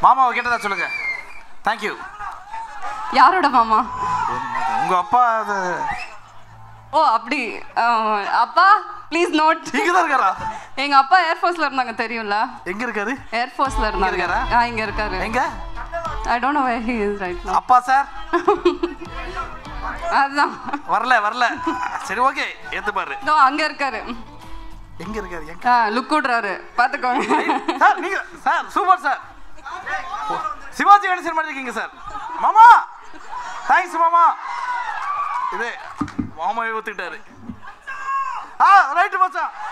மாமாவை கேட்டதா சொல்லுங்க தேங்க்யூ யாரோட மாமா உங்க அப்பா அது ஓ அப்படி அஹ், அப்பா ப்ளீஸ் நோட் இங்க தான் இருக்காரா எங்க அப்பா ஏர்ஃபோர்ஸ்ல இருந்தாங்க தெரியும்ல எங்க இருக்காரு ஏர்ஃபோர்ஸ்ல இருந்தாங்க இருக்காரா? ஆ இங்க இருக்காரு எங்க I don't know where he is right now அப்பா சார் அதுதான் வரல வரல சரி ஓகே ஏத்து பாரு இதோ அங்க இருக்காரு எங்க இருக்காரு எங்க ஆ லுக் விடுறாரு பாத்துக்கோங்க சார் நீங்க சார் சூப்பர் சார் ஓ, சிவாஜி கணேசன் மாதிரி இருக்கீங்க சார் மாமா தேங்க்ஸ் மாமா இது மாமாவே ஒத்துக்கிட்டாரு ஆ ரைட்டு மச்சான்